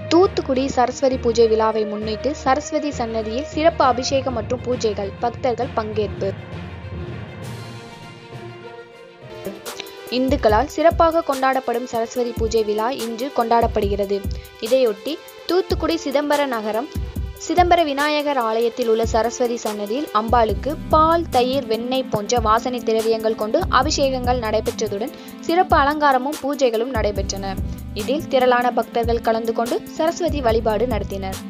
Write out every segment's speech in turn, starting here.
தூத்துக்குடி சரஸ்வதி பூஜை விழாவை முன்னிட்டு சரஸ்வதி சன்னதியில் சிறப்பு அபிஷேகம் மற்றும் பூஜைகள் பக்தர்கள் பங்கேற்பு இந்துக்களால் சிறப்பாக கொண்டாடப்படும் சரஸ்வதி பூஜை விழா இன்று கொண்டாடப்படுகிறது இதையொட்டி தூத்துக்குடி சிதம்பர நகரம் சிதம்பர விநாயகர் ஆலயத்தில் உள்ள சரஸ்வதி சன்னதியில் அம்பாளுக்கு பால் தயிர் வெண்ணெய் போன்ற வாசனை திரவியங்கள் கொண்டு அபிஷேகங்கள் நடைபெற்றதுடன் சிறப்பு அலங்காரமும் பூஜைகளும் நடைபெற்றன இதில் திரளான பக்தர்கள் கலந்து கொண்டு சரஸ்வதி வழிபாடு நடத்தினர்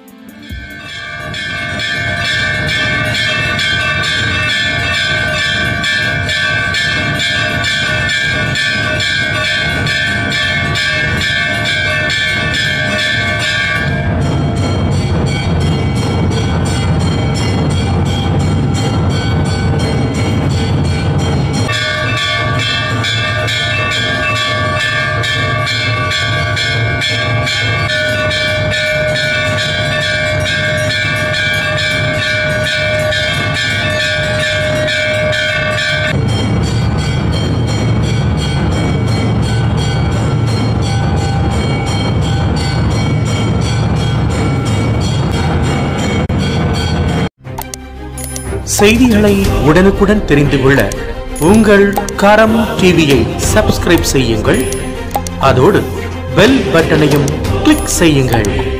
செய்திகளை உடனுக்குடன் தெரிந்து கொள்ள உங்கள் கரம் டிவியை சப்ஸ்கிரைப் செய்யுங்கள் அதோடு பெல் பட்டனையும் கிளிக் செய்யுங்கள்